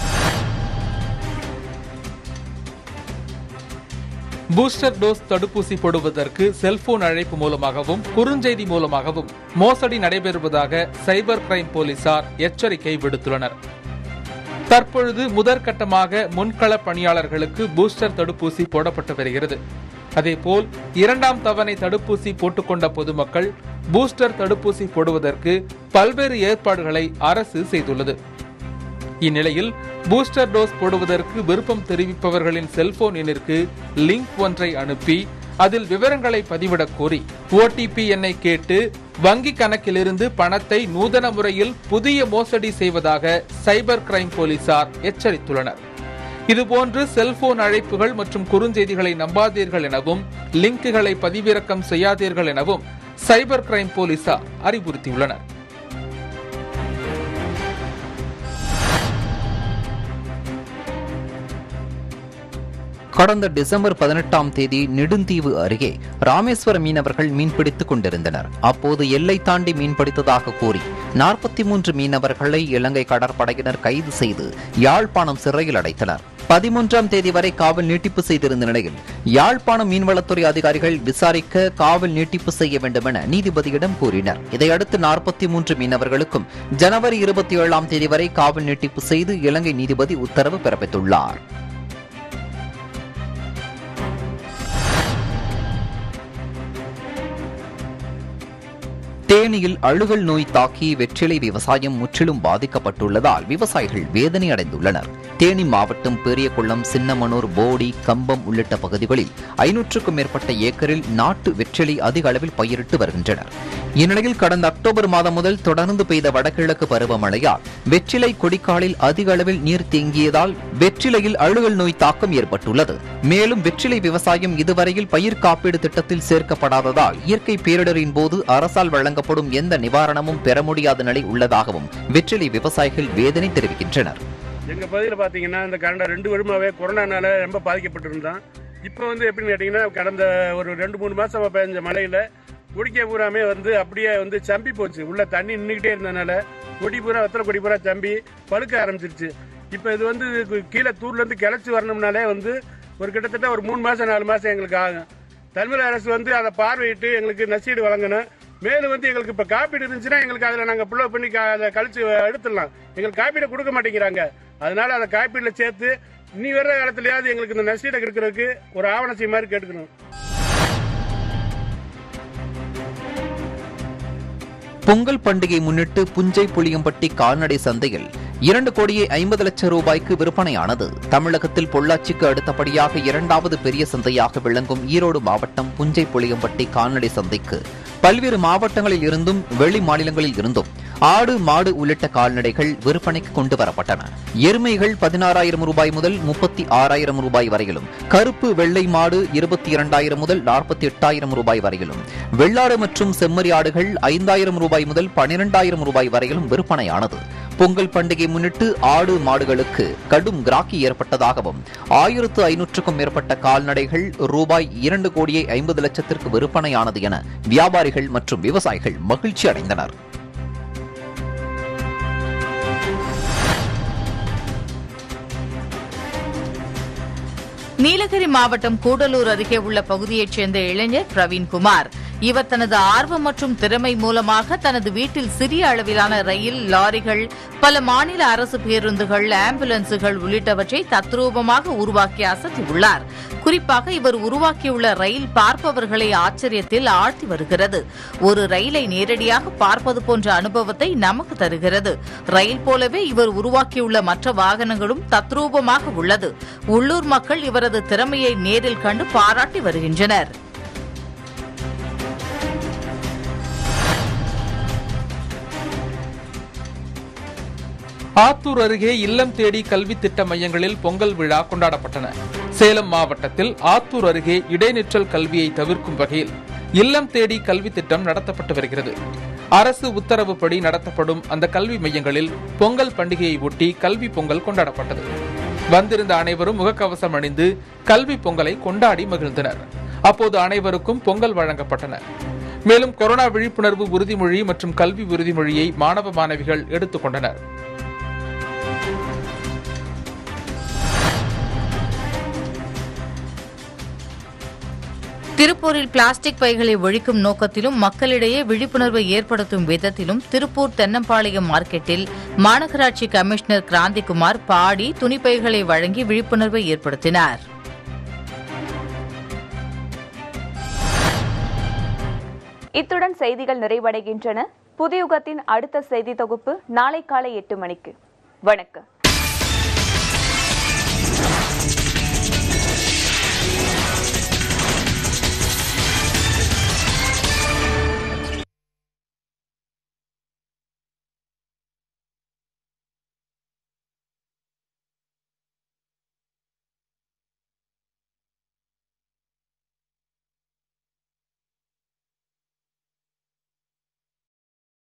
பூஸ்டர் டோஸ் தடுப்பூசி போடுவதற்கு செல்போன் அழைப்பு மூலமாகவும் குறுஞ்செய்தி மூலமாகவும் மோசடி நடைபெறுவதாக சைபர் கிரைம் போலீசார் எச்சரிக்கை விடுத்துள்ளனர் தற்பொழுது முதற்கட்டமாக முன்கள பணியாளர்களுக்கு பூஸ்டர் தடுப்பூசி போடப்பட்டு வருகிறது அதேபோல் இரண்டாம் தவணை தடுப்பூசி போட்டுக்கொண்ட பொதுமக்கள் பூஸ்டர் தடுப்பூசி போடுவதற்கு பல்வேறு ஏற்பாடுகளை அரசு செய்துள்ளது இந்நிலையில் பூஸ்டர் டோஸ் போடுவதற்கு விருப்பம் தெரிவிப்பவர்களின் செல்போன் எண்ணிற்கு லிங்க் ஒன்றை அனுப்பி அதில் விவரங்களை பதிவிடக் கோரி ஓடிபி எண்ணை கேட்டு வங்கி கணக்கிலிருந்து பணத்தை நூதன முறையில் புதிய மோசடி செய்வதாக சைபர் கிரைம் போலீசார் எச்சரித்துள்ளனர் இதுபோன்று செல்போன் அழைப்புகள் மற்றும் குறுஞ்செய்திகளை நம்பாதீர்கள் எனவும் லிங்குகளை பதிவிறக்கம் செய்யாதீர்கள் எனவும் சைபர் கிரைம் போலீசார் அறிவுறுத்தியுள்ளனர் கடந்த டிசம்பர் பதினெட்டாம் தேதி நெடுந்தீவு அருகே ராமேஸ்வர மீனவர்கள் மீன்பிடித்துக் கொண்டிருந்தனர் அப்போது எல்லை தாண்டி மீன்பிடித்ததாக கூறி நாற்பத்தி மூன்று மீனவர்களை இலங்கை கடற்படையினர் கைது செய்து யாழ்ப்பாணம் சிறையில் அடைத்தனர் பதிமூன்றாம் தேதி வரை காவல் நீட்டிப்பு செய்திருந்த நிலையில் யாழ்ப்பாணம் மீன்வளத்துறை அதிகாரிகள் விசாரிக்க காவல் நீட்டிப்பு செய்ய வேண்டும் என நீதிபதியிடம் கூறினர் இதையடுத்து நாற்பத்தி மூன்று மீனவர்களுக்கும் ஜனவரி இருபத்தி ஏழாம் தேதி வரை காவல் நீட்டிப்பு செய்து இலங்கை நீதிபதி உத்தரவு பிறப்பித்துள்ளார் தேனியில் அழுகல் நோய் தாக்கி வெற்றிலை விவசாயம் முற்றிலும் பாதிக்கப்பட்டுள்ளதால் விவசாயிகள் வேதனை அடைந்துள்ளனர் தேனி மாவட்டம் பெரியகுளம் சின்னமனூர் போடி கம்பம் உள்ளிட்ட பகுதிகளில் ஐநூற்றுக்கும் மேற்பட்ட ஏக்கரில் நாட்டு வெற்றிலை அதிக அளவில் பயிரிட்டு வருகின்றனர் இந்நிலையில் கடந்த அக்டோபர் மாதம் முதல் தொடர்ந்து பெய்த வடகிழக்கு பருவமழையால் வெற்றிலை கொடிக்காலில் அதிக அளவில் நீர் தேங்கியதால் வெற்றிலையில் அழுகல் நோய் தாக்கம் ஏற்பட்டுள்ளது மேலும் வெற்றிலை விவசாயம் இதுவரையில் பயிர் காப்பீடு திட்டத்தில் சேர்க்கப்படாததால் இயற்கை பேரிடரின் போது அரசால் வழங்கப்படும் எந்த நிவாரணமும் பெற முடியாத நிலை உள்ளதாகவும் வெற்றிலை விவசாயிகள் வேதனை தெரிவிக்கின்றனர் எங்கள் பகுதியில் பார்த்தீங்கன்னா இந்த கடந்த ரெண்டு வருமாவே கொரோனானால ரொம்ப பாதிக்கப்பட்டிருந்தோம் இப்போ வந்து எப்படின்னு கேட்டிங்கன்னா கடந்த ஒரு ரெண்டு மூணு மாதமாக பெஞ்ச மழையில் கொடிக்க பூராமே வந்து அப்படியே வந்து சம்பி போச்சு உள்ள தண்ணி நின்றுக்கிட்டே இருந்ததுனால கொடி பூரா வெத்தலை கொடி பூரா சம்பி பழுக்க ஆரம்பிச்சிருச்சு இப்போ இது வந்து கு- கீழே தூர்லேருந்து கிளச்சி வரணும்னாலே வந்து ஒரு கிட்டத்தட்ட ஒரு மூணு மாதம் நாலு மாதம் எங்களுக்கு ஆகும் தமிழக அரசு வந்து அதை பார்வையிட்டு எங்களுக்கு நசீடு வழங்கணும் மேலும் வந்து எங்களுக்கு இப்போ காப்பீடு இருந்துச்சுன்னா எங்களுக்கு அதில் நாங்கள் புள்ள பண்ணி கா- அதை கழிச்சு எடுத்துடலாம் எங்களுக்கு காப்பீடை கொடுக்க மாட்டேங்கிறாங்க அதனால அதை காப்பீடில் சேர்த்து இனி வர்ற காலத்துலயாவது எங்களுக்கு இந்த நசீடை இருக்கிறதுக்கு ஒரு ஆவணம் செய்ய மாதிரி கேட்டுக்கணும் பொங்கல் பண்டிகை முன்னிட்டு புஞ்சை புளியம்பட்டி கால்நடை சந்தையில் இரண்டு கோடியே ஐம்பது லட்சம் ரூபாய்க்கு விற்பனையானது தமிழகத்தில் பொள்ளாச்சிக்கு அடுத்தபடியாக இரண்டாவது பெரிய சந்தையாக விளங்கும் ஈரோடு மாவட்டம் புஞ்சை புளியம்பட்டி கால்நடை சந்தைக்கு பல்வேறு மாவட்டங்களில் இருந்தும் வெளி மாநிலங்களில் இருந்தும் ஆடு மாடு உள்ளிட்ட கால்நடைகள் விற்பனைக்கு கொண்டு வரப்பட்டன எருமைகள் பதினாறாயிரம் ரூபாய் முதல் முப்பத்தி ஆறாயிரம் ரூபாய் வரையிலும் கருப்பு வெள்ளை மாடு இருபத்தி இரண்டாயிரம் முதல் நாற்பத்தி எட்டாயிரம் ரூபாய் வரையிலும் வெள்ளாடு மற்றும் செம்மறி ஆடுகள் ஐந்தாயிரம் ரூபாய் முதல் பனிரெண்டாயிரம் ரூபாய் வரையிலும் விற்பனையானது பொங்கல் பண்டிகை முன்னிட்டு ஆடு மாடுகளுக்கு கடும் கிராக்கி ஏற்பட்டதாகவும் ஆயிரத்து ஐநூற்றுக்கும் மேற்பட்ட கால்நடைகள் ரூபாய் இரண்டு கோடியே ஐம்பது லட்சத்திற்கு விற்பனையானது என வியாபாரிகள் மற்றும் விவசாயிகள் மகிழ்ச்சி அடைந்தனர் நீலகிரி மாவட்டம் கூடலூர் அருகே உள்ள பகுதியைச் சேர்ந்த இளைஞர் பிரவீன்குமார் இவர் தனது ஆர்வம் மற்றும் திறமை மூலமாக தனது வீட்டில் சிறிய அளவிலான ரயில் லாரிகள் பல மாநில அரசு பேருந்துகள் ஆம்புலன்ஸுகள் உள்ளிட்டவற்றை தத்ரூபமாக உருவாக்கி அசத்தியுள்ளார் குறிப்பாக இவர் உருவாக்கியுள்ள ரயில் பார்ப்பவர்களை ஆச்சரியத்தில் ஆழ்த்தி வருகிறது ஒரு ரயிலை நேரடியாக பார்ப்பது போன்ற அனுபவத்தை நமக்கு தருகிறது ரயில் போலவே இவர் உருவாக்கியுள்ள மற்ற வாகனங்களும் தத்ரூபமாக உள்ளது உள்ளூர் மக்கள் இவரது திறமையை நேரில் கண்டு பாராட்டி வருகின்றனர் ஆத்தூர் அருகே இல்லம் தேடி கல்வி திட்ட மையங்களில் பொங்கல் விழா கொண்டாடப்பட்டன சேலம் மாவட்டத்தில் ஆத்தூர் அருகே இடைநிற்றல் கல்வியை தவிர்க்கும் வகையில் இல்லம் தேடி கல்வி திட்டம் நடத்தப்பட்டு வருகிறது அரசு உத்தரவுப்படி நடத்தப்படும் அந்த கல்வி மையங்களில் பொங்கல் பண்டிகையை ஒட்டி கல்வி பொங்கல் கொண்டாடப்பட்டது வந்திருந்த அனைவரும் முகக்கவசம் அணிந்து கல்வி பொங்கலை கொண்டாடி மகிழ்ந்தனர் அப்போது அனைவருக்கும் பொங்கல் வழங்கப்பட்டன மேலும் கொரோனா விழிப்புணர்வு உறுதிமொழி மற்றும் கல்வி உறுதிமொழியை மாணவ மாணவிகள் எடுத்துக்கொண்டனர் திருப்பூரில் பிளாஸ்டிக் பைகளை ஒழிக்கும் நோக்கத்திலும் மக்களிடையே விழிப்புணர்வை ஏற்படுத்தும் விதத்திலும் திருப்பூர் தென்னம்பாளையம் மார்க்கெட்டில் மாநகராட்சி கமிஷனர் கிராந்திகுமார் பாடி துணிப்பைகளை வழங்கி விழிப்புணர்வை ஏற்படுத்தினார் இத்துடன் செய்திகள் நிறைவடைகின்றன புதியுகத்தின் அடுத்த செய்தி தொகுப்பு நாளை காலை எட்டு மணிக்கு வணக்கம்